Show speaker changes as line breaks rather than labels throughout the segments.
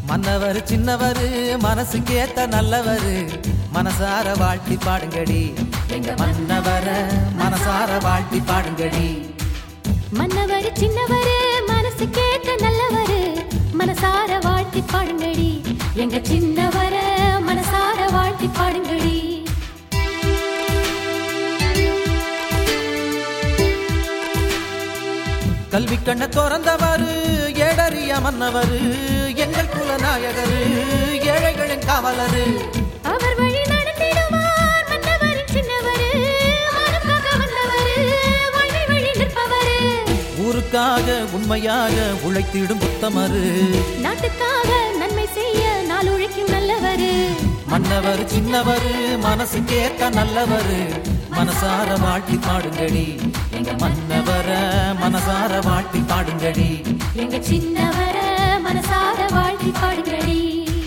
மன்னவர் சின்னவரு மனசுக்கேத்த நல்லவரு மனசார வாழ்த்தி பாடுங்கடி எங்க மன்னவர மனசார வாழ்த்தி பாடுங்கடி
மன்னவர் சின்னவரு மனசு கேட்ட நல்லவரு மனசார வாழ்த்தி பாடுங்கடி எங்க சின்னவர மனசார வாழ்த்தி பாடுங்கடி
கல்வி கண்ண திறந்தவரு ஏடறிய மன்னவரு எங்கள் குலநாயகரு ஏழைகளின் காவலரு
அவர் வழி நடத்திடுவார் மன்னவர் சின்னவரு மனக்காக வந்தவரு வாழ்வை வழி நிற்பவரு
ஊருக்காக உண்மையாக உழைத்திடும் புத்தமரு
நாட்டுக்காக நன்மை செய்ய நாள் உழைக்கும் நல்லவரு
மன்னவர் சின்னவரு மனசுக்கேத்த நல்லவரு மனசார வாழ்த்தி பாடுங்கடி எங்க மன்னவர மனசார வாழ்த்தி பாடுங்கடி
எங்க சின்னவர மனசார வாழ்த்தி பாடுங்கடி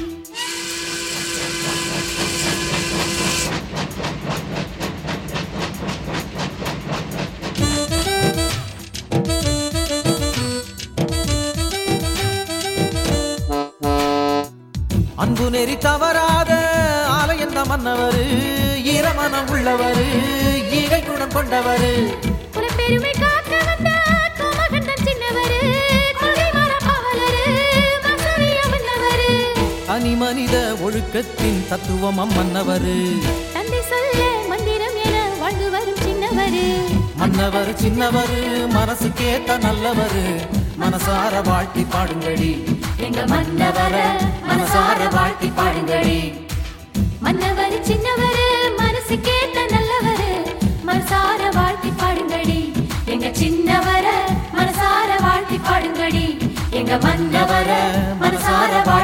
அன்பு நெறி தவறாத ஆலயந்த மன்னவரு ஈரமனம் உள்ளவரு ஈகை குணம் கொண்டவரு
குலப்பெருமை காக்க வந்த கோமகண்டன் சின்னவரு கொள்கை மர பாவலரு மசூரிய மன்னவரு
தனி மனித ஒழுக்கத்தின் தத்துவம் மன்னவரு
தந்தை சொல்ல மந்திரம் என வாழ்ந்து வரும் சின்னவரு
மன்னவர் சின்னவரு மனசுக்கேத்த நல்லவரு மனசார வாழ்த்தி பாடுங்கடி எங்க மன்னவர மனசார வாழ்த்தி பாடுங்கடி
மன்னவர் சின்னவரு மனசு கேட்ட நல்லவரு மனசார வாழ்த்தி பாடுங்கடி எங்க சின்னவர மனசார வாழ்த்தி பாடுங்கடி எங்க மன்னவர மனசார வாழ்த்தி